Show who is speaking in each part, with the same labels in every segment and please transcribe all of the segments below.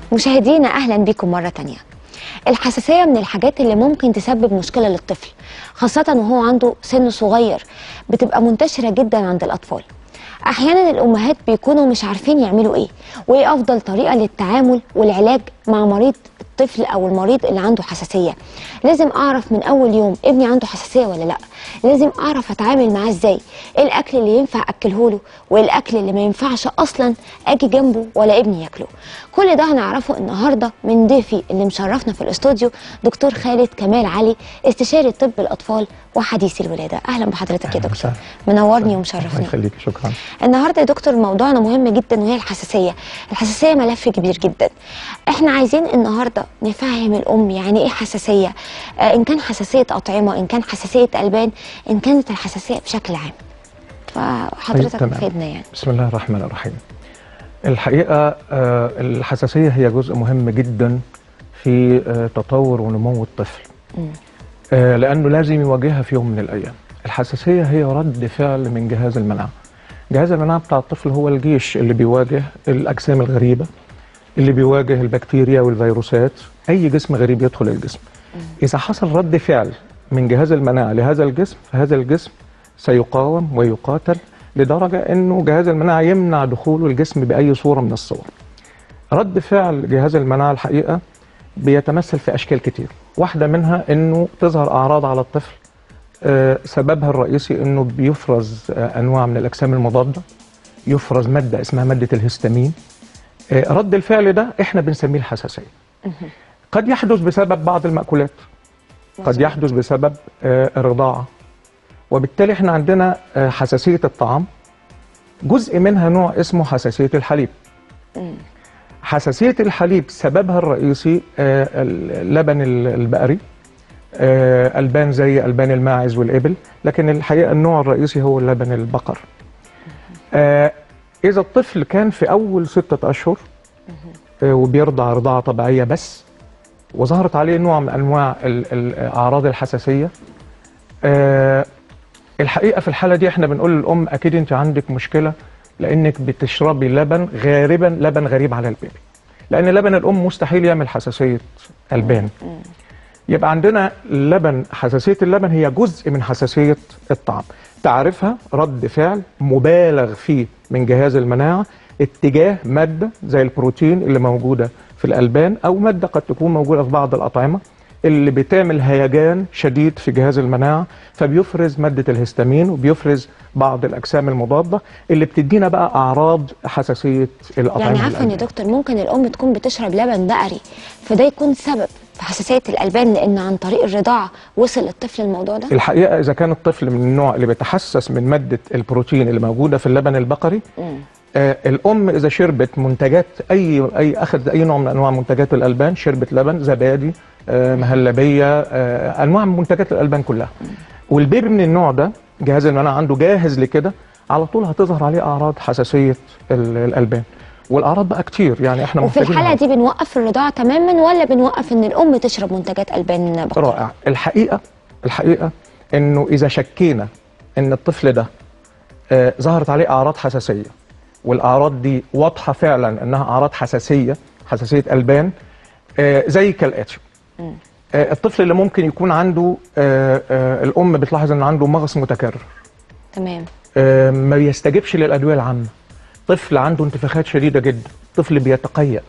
Speaker 1: مشاهدينا اهلا بكم مره تانية الحساسيه من الحاجات اللي ممكن تسبب مشكله للطفل خاصه وهو عنده سن صغير بتبقى منتشره جدا عند الاطفال احيانا الامهات بيكونوا مش عارفين يعملوا ايه وايه افضل طريقه للتعامل والعلاج مع مريض الطفل او المريض اللي عنده حساسيه لازم اعرف من اول يوم ابني عنده حساسيه ولا لا لازم اعرف اتعامل معاه ازاي ايه الاكل اللي ينفع اكله له وايه الاكل اللي ما ينفعش اصلا اجي جنبه ولا ابني ياكله كل ده هنعرفه النهارده من ضيفي اللي مشرفنا في الاستوديو دكتور خالد كمال علي استشاري طب الاطفال وحديث الولاده اهلا بحضرتك يا
Speaker 2: أهلاً
Speaker 1: دكتور
Speaker 2: وسهلاً.
Speaker 1: منورني
Speaker 2: الله
Speaker 1: ومشرفني
Speaker 2: يخليك شكرا
Speaker 1: النهارده يا دكتور موضوعنا مهم جدا وهي الحساسيه الحساسيه ملف كبير جدا احنا عايزين النهارده نفهم الام يعني ايه حساسيه آه ان كان حساسيه اطعمه ان كان حساسيه البان ان كانت الحساسيه بشكل عام فحضرتك
Speaker 2: تمام.
Speaker 1: فيدنا يعني
Speaker 2: بسم الله الرحمن الرحيم الحقيقة آه، الحساسية هي جزء مهم جدا في آه، تطور ونمو الطفل آه، لأنه لازم يواجهها في يوم من الأيام الحساسية هي رد فعل من جهاز المناعة جهاز المناعة بتاع الطفل هو الجيش اللي بيواجه الأجسام الغريبة اللي بيواجه البكتيريا والفيروسات أي جسم غريب يدخل الجسم إذا حصل رد فعل من جهاز المناعة لهذا الجسم فهذا الجسم سيقاوم ويقاتل لدرجة أنه جهاز المناعة يمنع دخوله الجسم بأي صورة من الصور رد فعل جهاز المناعة الحقيقة بيتمثل في أشكال كتير واحدة منها أنه تظهر أعراض على الطفل آه، سببها الرئيسي أنه بيفرز آه، أنواع من الأجسام المضادة يفرز مادة اسمها مادة الهستامين آه، رد الفعل ده احنا بنسميه الحساسية قد يحدث بسبب بعض المأكولات قد يحدث بسبب آه، الرضاعة وبالتالي احنا عندنا آه، حساسية الطعام جزء منها نوع اسمه حساسية الحليب حساسية الحليب سببها الرئيسي آه، اللبن ال- البقري آه، ألبان زي ألبان الماعز والإبل لكن الحقيقة النوع الرئيسي هو لبن البقر آه، إذا الطفل كان في أول ستة أشهر آه، وبيرضع رضاعة طبيعية بس وظهرت عليه نوع من أنواع ال- ال- أعراض الحساسية آه، الحقيقة في الحالة دي احنا بنقول للأم أكيد أنت عندك مشكلة لأنك بتشربي لبن غالبا لبن غريب على البيبي لأن لبن الأم مستحيل يعمل حساسية ألبان يبقى عندنا اللبن حساسية اللبن هي جزء من حساسية الطعام تعرفها رد فعل مبالغ فيه من جهاز المناعة اتجاه مادة زي البروتين اللي موجودة في الألبان أو مادة قد تكون موجودة في بعض الأطعمة اللي بتعمل هيجان شديد في جهاز المناعة فبيفرز مادة الهستامين وبيفرز بعض الأجسام المضادة اللي بتدينا بقى أعراض حساسية الأطعمة
Speaker 1: يعني عفوا يا
Speaker 2: الألبان.
Speaker 1: دكتور ممكن الام تكون بتشرب لبن بقري فده يكون سبب في حساسيه الالبان لان عن طريق الرضاعه وصل للطفل الموضوع ده
Speaker 2: الحقيقه اذا كان الطفل من النوع اللي بيتحسس من ماده البروتين اللي موجوده في اللبن البقري آه الام اذا شربت منتجات اي اي اخذت اي نوع من انواع منتجات الالبان شربت لبن زبادي آه مهلبيه آه انواع من منتجات الالبان كلها والبيبي من النوع ده جهاز المناعه عنده جاهز لكده على طول هتظهر عليه اعراض حساسيه ال- الالبان والاعراض بقى كتير يعني احنا
Speaker 1: وفي
Speaker 2: محتاجين
Speaker 1: الحاله دي بنوقف الرضاعه تماما ولا بنوقف ان الام تشرب منتجات البان بقري
Speaker 2: رائع الحقيقه الحقيقه انه اذا شكينا ان الطفل ده آه، ظهرت عليه اعراض حساسيه والاعراض دي واضحه فعلا انها اعراض حساسيه حساسيه البان آه، زي كالاتي آه، الطفل اللي ممكن يكون عنده آه، آه، الام بتلاحظ ان عنده مغص متكرر
Speaker 1: تمام
Speaker 2: آه، ما بيستجيبش للادويه العامه طفل عنده انتفاخات شديده جدا طفل بيتقيأ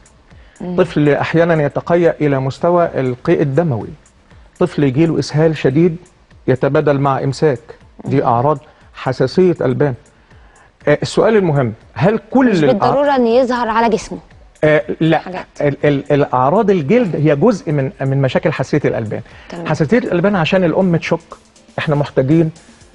Speaker 2: طفل احيانا يتقيأ الى مستوى القيء الدموي طفل يجيله اسهال شديد يتبادل مع امساك دي اعراض حساسيه البان آه، السؤال المهم هل كل
Speaker 1: مش
Speaker 2: الأع-
Speaker 1: بالضروره ان يظهر على جسمه
Speaker 2: آه لا
Speaker 1: حاجات.
Speaker 2: ال ال الاعراض الجلد هي جزء من من مشاكل حساسيه الالبان
Speaker 1: تمام.
Speaker 2: حساسيه الالبان عشان الام تشك احنا محتاجين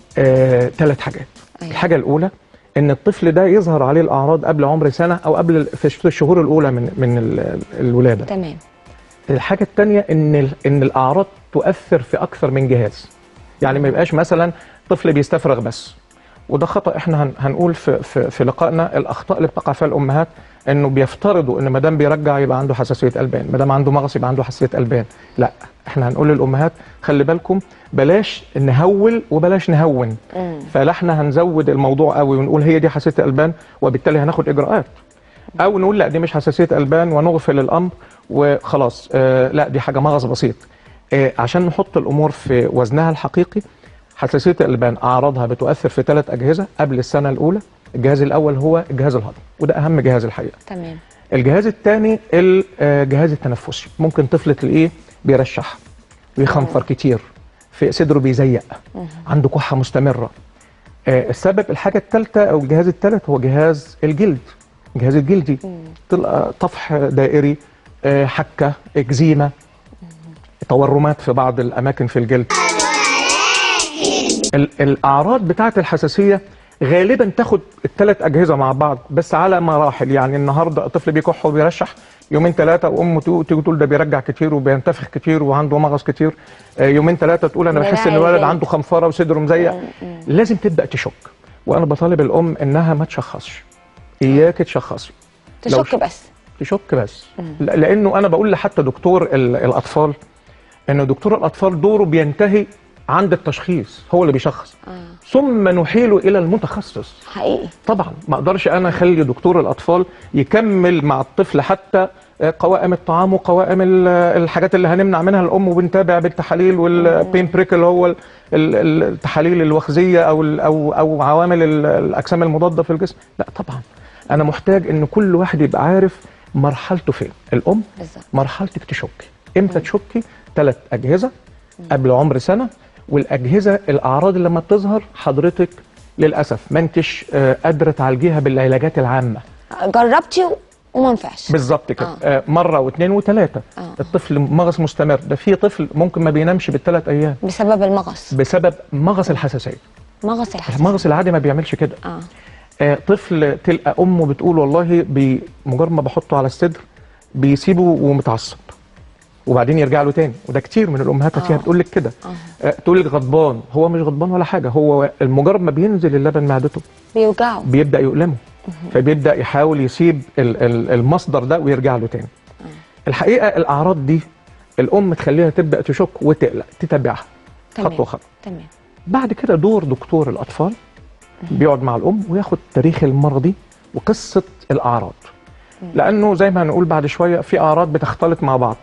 Speaker 2: آه ثلاث حاجات
Speaker 1: أيوة.
Speaker 2: الحاجه الاولى ان الطفل ده يظهر عليه الاعراض قبل عمر سنه او قبل ال- في الشهور الاولى من من ال- الولاده
Speaker 1: تمام
Speaker 2: الحاجه الثانيه ان ال- ان الاعراض تؤثر في اكثر من جهاز يعني ما يبقاش مثلا طفل بيستفرغ بس وده خطا احنا هن- هنقول في في, في لقائنا الاخطاء اللي بتقع فيها الامهات انه بيفترضوا ان ما دام بيرجع يبقى عنده حساسيه البان ما دام عنده مغص يبقى عنده حساسيه البان لا احنا هنقول للامهات خلي بالكم بلاش نهول وبلاش نهون فلا احنا هنزود الموضوع قوي ونقول هي دي حساسيه البان وبالتالي هناخد اجراءات او نقول لا دي مش حساسيه البان ونغفل الامر وخلاص آه لا دي حاجه مغص بسيط آه عشان نحط الامور في وزنها الحقيقي حساسيه الالبان اعراضها بتؤثر في ثلاث اجهزه قبل السنه الاولى الجهاز الاول هو الجهاز الهضمي وده اهم جهاز الحقيقه
Speaker 1: تمام
Speaker 2: الجهاز الثاني الجهاز التنفسي ممكن طفل تلاقيه بيرشح بيخنفر كتير في صدره بيزيق عنده كحه مستمره آه، السبب الحاجه الثالثه او الجهاز الثالث هو جهاز الجلد الجهاز الجلدي تلقى طفح دائري آه، حكه اكزيما تورمات في بعض الاماكن في الجلد ال- الاعراض بتاعه الحساسيه غالبا تاخد الثلاث اجهزه مع بعض بس على مراحل يعني النهارده الطفل بيكح وبيرشح يومين ثلاثه وامه تو- تيجي تقول ده بيرجع كتير وبينتفخ كتير وعنده مغص كتير آه، يومين ثلاثه تقول انا بحس ان
Speaker 1: بيلاقي
Speaker 2: الولد
Speaker 1: الجلد.
Speaker 2: عنده خنفره وصدره مزيق لازم تبدا تشك وانا بطالب الام انها ما تشخصش اياك تشخصي لو
Speaker 1: تشك بس
Speaker 2: تشك بس ل- لانه انا بقول لحتى دكتور ال- الاطفال ان دكتور الاطفال دوره بينتهي عند التشخيص هو اللي بيشخص ثم نحيله الى المتخصص
Speaker 1: حقيقي
Speaker 2: طبعا ما اقدرش انا اخلي دكتور الاطفال يكمل مع الطفل حتى قوائم الطعام وقوائم ال- الحاجات اللي هنمنع منها الام وبنتابع بالتحاليل والبين بريك اللي هو ال- ال- التحاليل الوخزيه او ال- او او عوامل ال- الاجسام المضاده في الجسم لا طبعا انا محتاج ان كل واحد يبقى عارف مرحلته فين الام
Speaker 1: بالظبط
Speaker 2: مرحلتك تشكي امتى تشكي ثلاث اجهزه قبل عمر سنه والاجهزه الاعراض اللي لما بتظهر حضرتك للاسف ما انتش آه، قادره تعالجيها بالعلاجات العامه
Speaker 1: جربتي و- وما نفعش
Speaker 2: بالظبط كده
Speaker 1: آه.
Speaker 2: آه. مره واثنين وثلاثه
Speaker 1: آه.
Speaker 2: الطفل مغص مستمر ده في طفل ممكن ما بينامش بالثلاث ايام
Speaker 1: بسبب المغص
Speaker 2: بسبب مغص الحساسيه
Speaker 1: مغص الحساسيه
Speaker 2: المغص العادي ما بيعملش كده
Speaker 1: اه
Speaker 2: آه، طفل تلقى امه بتقول والله بي- مجرد ما بحطه على الصدر بيسيبه ومتعصب وبعدين يرجع له تاني وده كتير من الامهات هتلاقيها
Speaker 1: آه.
Speaker 2: بتقول لك كده آه، تقول لك غضبان هو مش غضبان ولا حاجه هو المجرد ما بينزل اللبن معدته
Speaker 1: بيوجعوا
Speaker 2: بيبدا يؤلمه فبيبدا يحاول يسيب ال- ال- المصدر ده ويرجع له تاني الحقيقه الاعراض دي الام تخليها تبدا تشك وتقلق تتابعها
Speaker 1: تمام.
Speaker 2: خطوه خطوه
Speaker 1: تمام
Speaker 2: بعد كده دور دكتور الاطفال بيقعد مع الام وياخد تاريخ المرضي وقصه الاعراض لانه زي ما هنقول بعد شويه في اعراض بتختلط مع بعض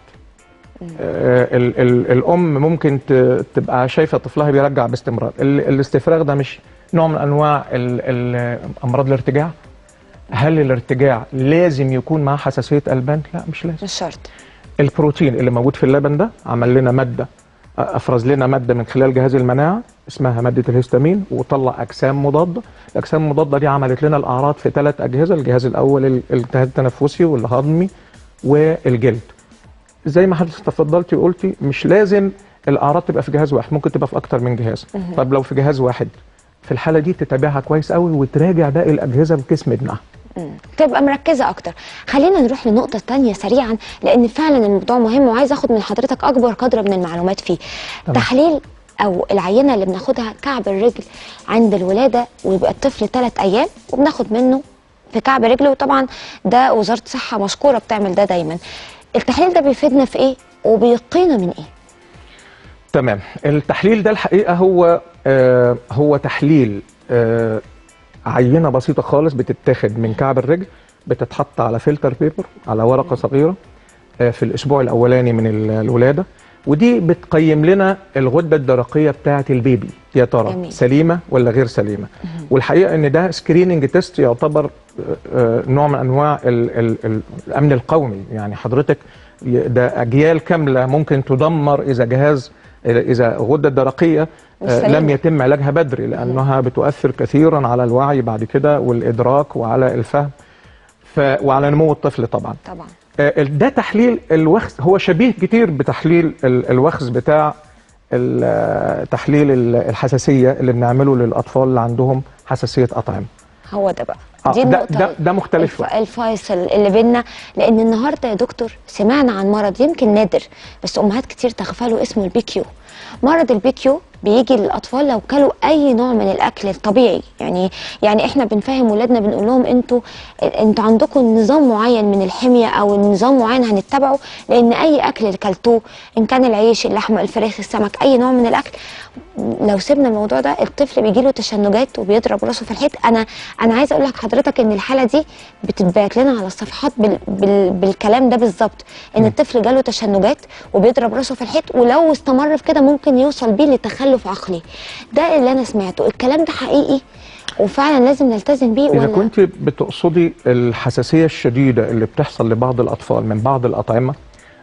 Speaker 2: آه ال ال الام ممكن ت- تبقى شايفه طفلها بيرجع باستمرار ال الاستفراغ ده مش نوع من انواع ال ال امراض الارتجاع هل الارتجاع لازم يكون معاه حساسيه البان لا مش لازم
Speaker 1: مش شرط
Speaker 2: البروتين اللي موجود في اللبن ده عمل لنا ماده افرز لنا ماده من خلال جهاز المناعه اسمها ماده الهستامين وطلع اجسام مضاده الاجسام المضاده دي عملت لنا الاعراض في ثلاث اجهزه الجهاز الاول ال- الجهاز التنفسي والهضمي والجلد زي ما حضرتك تفضلتي وقلتي مش لازم الاعراض تبقى في جهاز واحد ممكن تبقى في اكتر من جهاز طب لو في جهاز واحد في الحاله دي تتابعها كويس قوي وتراجع باقي الاجهزه في جسم ابنها
Speaker 1: مم. تبقى مركزة أكتر خلينا نروح لنقطة تانية سريعا لأن فعلا الموضوع مهم وعايز أخد من حضرتك أكبر قدر من المعلومات فيه
Speaker 2: تمام.
Speaker 1: تحليل أو العينة اللي بناخدها كعب الرجل عند الولادة ويبقى الطفل ثلاث أيام وبناخد منه في كعب رجله وطبعا ده وزارة الصحة مشكورة بتعمل ده دايما التحليل ده بيفيدنا في إيه وبيقينا من إيه
Speaker 2: تمام التحليل ده الحقيقه هو آه هو تحليل آه عينه بسيطه خالص بتتاخد من كعب الرجل بتتحط على فلتر بيبر على ورقه صغيره آه في الاسبوع الاولاني من ال- الولاده ودي بتقيم لنا الغده الدرقيه بتاعه البيبي يا ترى
Speaker 1: جميل.
Speaker 2: سليمه ولا غير سليمه والحقيقه ان ده سكريننج تيست يعتبر آه، آه، نوع من انواع ال ال ال الامن القومي يعني حضرتك ي- ده اجيال كامله ممكن تدمر اذا جهاز اذا غده الدرقيه
Speaker 1: مش
Speaker 2: آه،
Speaker 1: سليمة.
Speaker 2: لم يتم علاجها بدري لانها بتؤثر كثيرا على الوعي بعد كده والادراك وعلى الفهم ف وعلى نمو الطفل طبعا
Speaker 1: طبعا
Speaker 2: آه، ده تحليل الوخز هو شبيه كتير بتحليل ال- الوخز بتاع ال- آه، تحليل ال- الحساسيه اللي بنعمله للاطفال اللي عندهم حساسيه اطعمه
Speaker 1: هو ده بقى
Speaker 2: آه،
Speaker 1: دي
Speaker 2: ده-
Speaker 1: النقطة
Speaker 2: ده- ده مختلف
Speaker 1: الف...
Speaker 2: شوية.
Speaker 1: الفيصل اللي بينا لأن النهاردة يا دكتور سمعنا عن مرض يمكن نادر بس أمهات كتير تغفله اسمه البي كيو مرض البي كيو بيجي للاطفال لو كلوا اي نوع من الاكل الطبيعي يعني يعني احنا بنفهم ولادنا بنقول لهم انتوا انتوا عندكم نظام معين من الحميه او نظام معين هنتبعه لان اي اكل اللي كلتوه ان كان العيش اللحمه الفراخ السمك اي نوع من الاكل لو سيبنا الموضوع ده الطفل بيجي له تشنجات وبيضرب راسه في الحيط انا انا عايزه اقول لك حضرتك ان الحاله دي بتتبعت لنا على الصفحات بال بال بالكلام ده بالظبط ان الطفل جاله تشنجات وبيضرب راسه في الحيط ولو استمر في كده ممكن يوصل بيه لتخلف عقلي ده اللي انا سمعته الكلام ده حقيقي وفعلا لازم نلتزم بيه
Speaker 2: إذا
Speaker 1: ولا
Speaker 2: كنت بتقصدي الحساسية الشديدة اللي بتحصل لبعض الأطفال من بعض الأطعمة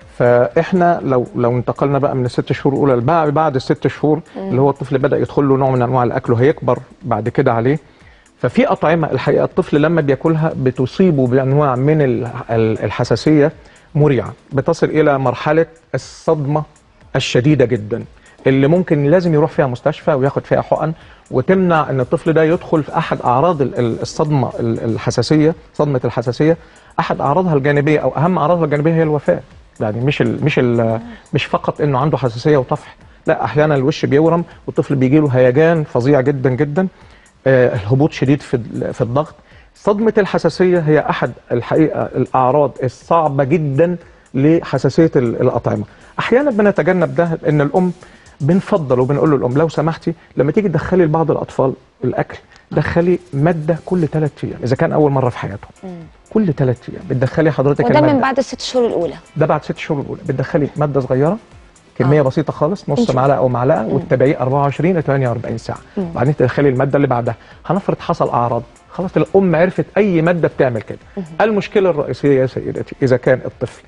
Speaker 2: فإحنا لو لو انتقلنا بقى من الست شهور الأولى لبعد بعد الست شهور اللي هو الطفل بدأ يدخل له نوع من أنواع الأكل وهيكبر بعد كده عليه ففي أطعمة الحقيقة الطفل لما بياكلها بتصيبه بأنواع من ال- ال- الحساسية مريعة بتصل إلى مرحلة الصدمة الشديدة جدا اللي ممكن لازم يروح فيها مستشفى وياخد فيها حقن وتمنع ان الطفل ده يدخل في احد اعراض ال- ال- الصدمه ال- الحساسيه صدمه الحساسيه احد اعراضها الجانبيه او اهم اعراضها الجانبيه هي الوفاه يعني مش ال مش ال مش فقط انه عنده حساسيه وطفح لا احيانا الوش بيورم والطفل بيجي له هيجان فظيع جدا جدا آه، الهبوط شديد في ال- في الضغط صدمه الحساسيه هي احد الحقيقه الاعراض الصعبه جدا لحساسيه ال- الاطعمه احيانا بنتجنب ده ان الام بنفضل وبنقول للام لو سمحتي لما تيجي تدخلي لبعض الاطفال الاكل دخلي ماده كل ثلاث ايام اذا كان اول مره في حياته كل ثلاث ايام بتدخلي حضرتك
Speaker 1: وده من
Speaker 2: المادة.
Speaker 1: بعد الست شهور الاولى
Speaker 2: ده بعد ست شهور الاولى بتدخلي ماده صغيره كميه
Speaker 1: آه.
Speaker 2: بسيطه خالص نص
Speaker 1: انت-
Speaker 2: معلقه او معلقه وتتابعيه 24 ل 48 ساعه بعدين تدخلي الماده اللي بعدها هنفرض حصل اعراض خلاص الام عرفت اي ماده بتعمل كده المشكله الرئيسيه يا سيدتي اذا كان الطفل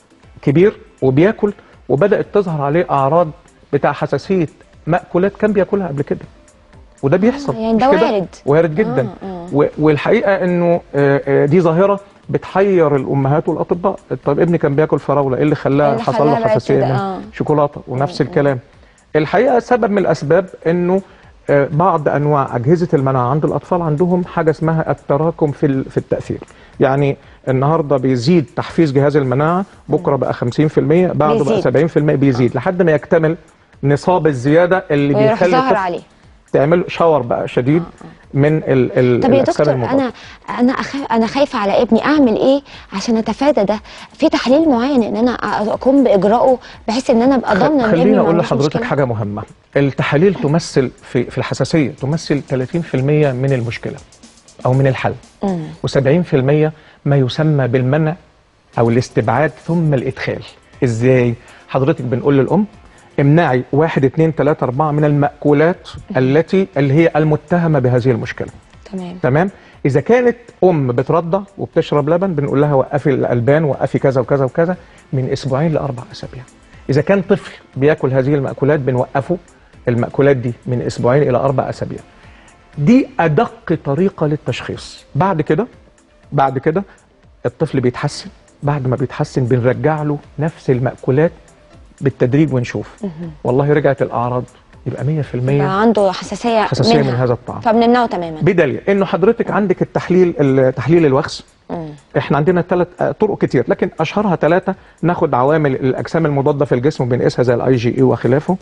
Speaker 2: كبير وبياكل وبدات تظهر عليه اعراض بتاع حساسيه مأكولات كان بياكلها قبل كده وده بيحصل
Speaker 1: يعني
Speaker 2: مش
Speaker 1: ده
Speaker 2: كده؟
Speaker 1: وارد.
Speaker 2: وارد جدا
Speaker 1: آه، آه.
Speaker 2: و- والحقيقه انه آه، آه، دي ظاهره بتحير الامهات والاطباء طب ابني كان بياكل فراوله ايه اللي خلاه
Speaker 1: اللي
Speaker 2: حصل
Speaker 1: خلاها
Speaker 2: له
Speaker 1: بقت
Speaker 2: حساسيه
Speaker 1: كده،
Speaker 2: من
Speaker 1: آه.
Speaker 2: شوكولاته ونفس الكلام الحقيقه سبب من الاسباب انه آه، بعض انواع اجهزه المناعه عند الاطفال عندهم حاجه اسمها التراكم في ال- في التاثير يعني النهارده بيزيد تحفيز جهاز المناعه بكره بقى 50% بعده بقى
Speaker 1: بيزيد.
Speaker 2: 70% بيزيد لحد ما يكتمل نصاب الزياده اللي
Speaker 1: ويروح
Speaker 2: بيخلي
Speaker 1: ظاهر
Speaker 2: الطفل
Speaker 1: عليه
Speaker 2: تعمل شاور بقى شديد من ال ال
Speaker 1: طب يا
Speaker 2: الأجسام
Speaker 1: دكتور
Speaker 2: المضادة.
Speaker 1: انا انا أخاف انا خايفه على ابني اعمل ايه عشان اتفادى ده في تحليل معين ان انا اقوم باجراءه بحيث ان انا ابقى ضامنه ان ابني
Speaker 2: خليني
Speaker 1: ما
Speaker 2: اقول
Speaker 1: عندوش
Speaker 2: لحضرتك
Speaker 1: مشكلة؟
Speaker 2: حاجه مهمه التحاليل تمثل في في الحساسيه تمثل 30% من المشكله او من الحل و70% ما يسمى بالمنع او الاستبعاد ثم الادخال ازاي حضرتك بنقول للام امنعي واحد اتنين تلاتة أربعة من المأكولات التي اللي هي المتهمة بهذه المشكلة
Speaker 1: تمام
Speaker 2: تمام اذا كانت ام بترضع وبتشرب لبن بنقول لها وقفي الالبان وقفي كذا وكذا وكذا من اسبوعين لاربع اسابيع اذا كان طفل بياكل هذه المأكولات بنوقفه المأكولات دي من اسبوعين الى اربع اسابيع دي ادق طريقه للتشخيص بعد كده بعد كده الطفل بيتحسن بعد ما بيتحسن بنرجع له نفس المأكولات بالتدريج ونشوف والله رجعت الاعراض يبقى 100%
Speaker 1: يبقى عنده حساسيه
Speaker 2: حساسية
Speaker 1: منها.
Speaker 2: من هذا الطعام.
Speaker 1: فبنمنعه تماما
Speaker 2: بدليل انه حضرتك عندك التحليل ال- تحليل الوخز احنا عندنا ثلاث طرق كتير لكن اشهرها ثلاثه ناخد عوامل الاجسام المضاده في الجسم وبنقيسها زي الاي جي اي وخلافه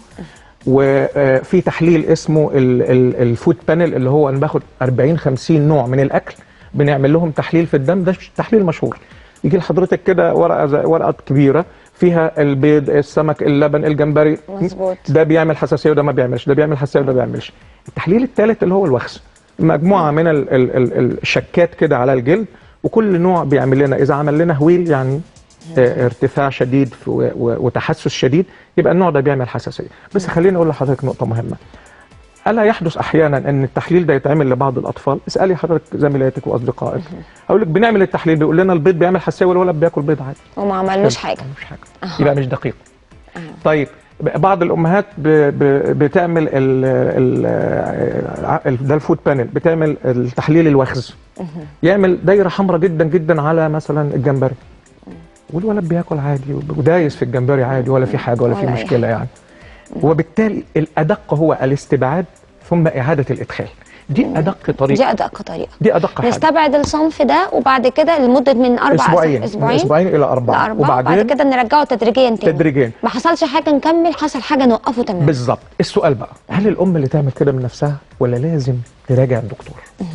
Speaker 2: وفي تحليل اسمه ال- ال- الفود بانل اللي هو انا باخد 40 50 نوع من الاكل بنعمل لهم تحليل في الدم ده تحليل مشهور يجي لحضرتك كده ورقه زي ورقه كبيره فيها البيض السمك اللبن الجمبري
Speaker 1: مظبوط.
Speaker 2: ده بيعمل حساسيه وده ما بيعملش ده بيعمل حساسيه وده ما بيعملش التحليل الثالث اللي هو الوخز مجموعه من ال ال ال الشكات كده على الجلد وكل نوع بيعمل لنا اذا عمل لنا هويل يعني آه، ارتفاع شديد في- و- و- وتحسس شديد يبقى النوع ده بيعمل حساسيه بس خليني اقول لحضرتك نقطه مهمه الا يحدث احيانا ان التحليل ده يتعمل لبعض الاطفال اسالي حضرتك زميلاتك واصدقائك اقول لك بنعمل التحليل بيقول لنا البيض بيعمل حساسيه والولد بياكل بيض عادي
Speaker 1: وما عملوش حاجه
Speaker 2: مش حاجه يبقى مش دقيق طيب بعض الامهات ب... ب... بتعمل ال... ال... ال... ده الفود بانل بتعمل التحليل الوخز يعمل دايره حمراء جدا جدا على مثلا الجمبري والولد بياكل عادي ودايس في الجمبري عادي ولا في حاجه ولا في
Speaker 1: ولا أي
Speaker 2: مشكله يعني وبالتالي الادق هو الاستبعاد ثم اعاده الادخال دي ادق
Speaker 1: دي
Speaker 2: طريقه
Speaker 1: ادق طريقه
Speaker 2: دي ادق حاجه
Speaker 1: نستبعد الصنف ده وبعد كده لمده من اربع
Speaker 2: اسبوعين
Speaker 1: أسابيع-
Speaker 2: من اسبوعين الى اربعه
Speaker 1: لأربعة وبعد
Speaker 2: وبعدين
Speaker 1: كده نرجعه تدريجيا تاني
Speaker 2: تدريجيا.
Speaker 1: ما حصلش حاجه نكمل حصل حاجه نوقفه تماما
Speaker 2: بالظبط السؤال بقى هل الام اللي تعمل كده من نفسها ولا لازم تراجع الدكتور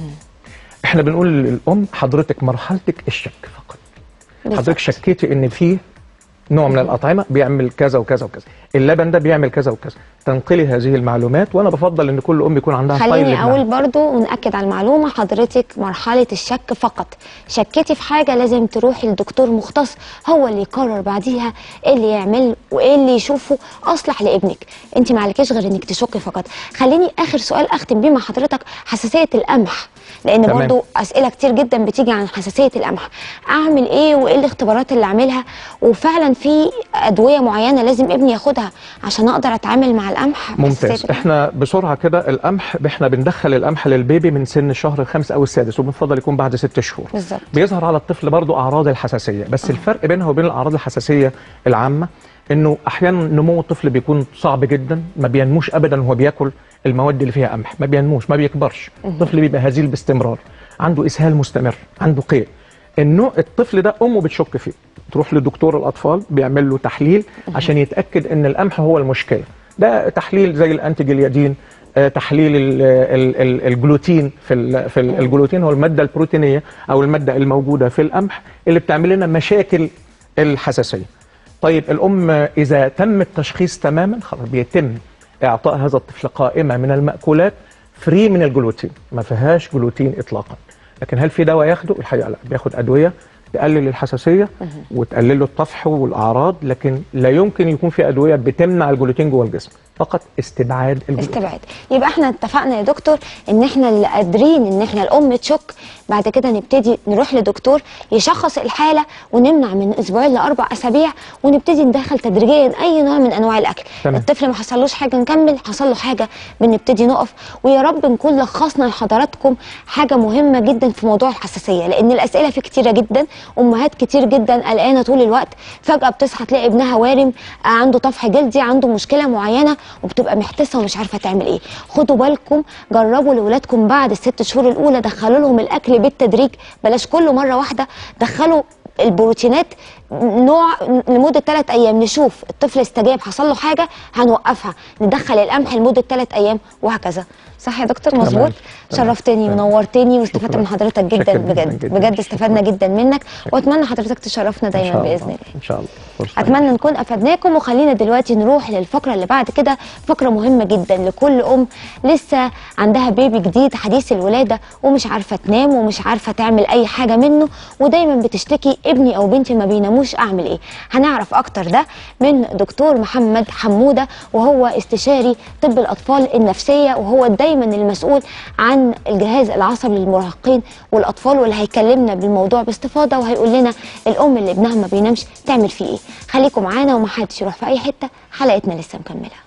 Speaker 2: احنا بنقول للام حضرتك مرحلتك الشك فقط
Speaker 1: بالظبط.
Speaker 2: حضرتك شكيتي ان في نوع من الاطعمه بيعمل كذا وكذا وكذا اللبن ده بيعمل كذا وكذا تنقلي هذه المعلومات وانا بفضل ان كل ام يكون عندها فايل
Speaker 1: خليني
Speaker 2: لابنها.
Speaker 1: اقول برضو ونأكد على المعلومه حضرتك مرحله الشك فقط شكيتي في حاجه لازم تروحي لدكتور مختص هو اللي يقرر بعديها ايه اللي يعمل وايه اللي يشوفه اصلح لابنك انت ما عليكيش غير انك تشكي فقط خليني اخر سؤال اختم بيه مع حضرتك حساسيه القمح لان
Speaker 2: تمام.
Speaker 1: برضو اسئله كتير جدا بتيجي عن حساسيه القمح اعمل ايه وايه الاختبارات اللي اعملها وفعلا في ادويه معينه لازم ابني ياخدها عشان اقدر اتعامل مع القمح حساسية
Speaker 2: ممتاز
Speaker 1: القمح.
Speaker 2: احنا بسرعه كده القمح احنا بندخل القمح للبيبي من سن الشهر الخامس او السادس وبنفضل يكون بعد ست شهور
Speaker 1: بالظبط.
Speaker 2: بيظهر على الطفل برضو اعراض الحساسيه بس الفرق بينها وبين الاعراض الحساسيه العامه انه احيانا نمو الطفل بيكون صعب جدا ما بينموش ابدا وهو بياكل المواد اللي فيها قمح ما بينموش ما بيكبرش الطفل بيبقى هزيل باستمرار عنده اسهال مستمر عنده قيء النوع الطفل ده امه بتشك فيه تروح لدكتور الاطفال بيعمل له تحليل عشان يتاكد ان القمح هو المشكله ده تحليل زي الانتيجليادين آه، تحليل ال ال ال الجلوتين في ال في ال الجلوتين هو الماده البروتينيه او الماده الموجوده في القمح اللي بتعمل لنا مشاكل الحساسيه طيب الام اذا تم التشخيص تماما خلاص بيتم اعطاء هذا الطفل قائمه من الماكولات فري من الجلوتين ما فيهاش جلوتين اطلاقا لكن هل في دواء ياخده الحقيقه لا بياخد ادويه تقلل الحساسيه وتقلل له الطفح والاعراض لكن لا يمكن يكون في ادويه بتمنع الجلوتين جوه الجسم فقط استبعاد الجلوتين
Speaker 1: استبعاد يبقى احنا اتفقنا يا دكتور ان احنا اللي قادرين ان احنا الام تشك بعد كده نبتدي نروح لدكتور يشخص الحاله ونمنع من اسبوعين لاربع اسابيع ونبتدي ندخل تدريجيا اي نوع من انواع الاكل
Speaker 2: تمام.
Speaker 1: الطفل ما حصلوش حاجه نكمل حصل له حاجه بنبتدي نقف ويا رب نكون لخصنا لحضراتكم حاجه مهمه جدا في موضوع الحساسيه لان الاسئله فيه كتيره جدا امهات كتير جدا قلقانه طول الوقت فجاه بتصحى تلاقي ابنها وارم آه، عنده طفح جلدي عنده مشكله معينه وبتبقى محتاسه ومش عارفه تعمل ايه خدوا بالكم جربوا لاولادكم بعد الست شهور الاولى دخلوا لهم الاكل بالتدريج بلاش كله مره واحده دخلوا البروتينات نوع لمده ثلاث ايام نشوف الطفل استجاب حصل له حاجه هنوقفها ندخل القمح لمده ثلاث ايام وهكذا صح يا دكتور مظبوط
Speaker 2: تمام.
Speaker 1: شرفتني
Speaker 2: تمام.
Speaker 1: ونورتني واستفدت
Speaker 2: شكراً.
Speaker 1: من حضرتك جدا
Speaker 2: شكراً جداً
Speaker 1: بجد
Speaker 2: جداً.
Speaker 1: بجد استفدنا
Speaker 2: شكراً.
Speaker 1: جدا منك واتمنى حضرتك تشرفنا
Speaker 2: إن
Speaker 1: دايما
Speaker 2: شاء
Speaker 1: باذن
Speaker 2: الله.
Speaker 1: الله
Speaker 2: ان شاء الله فرصة
Speaker 1: اتمنى نكون افدناكم وخلينا دلوقتي نروح للفقره اللي بعد كده فقره مهمه جدا لكل ام لسه عندها بيبي جديد حديث الولاده ومش عارفه تنام ومش عارفه تعمل اي حاجه منه ودايما بتشتكي ابني او بنتي ما بيناموش اعمل ايه هنعرف اكتر ده من دكتور محمد حموده وهو استشاري طب الاطفال النفسيه وهو دايما المسؤول عن الجهاز العصبي للمراهقين والاطفال واللي هيكلمنا بالموضوع باستفاضه وهيقول لنا الام اللي ابنها ما بينامش تعمل فيه ايه خليكم معانا ومحدش يروح في اي حته حلقتنا لسه مكمله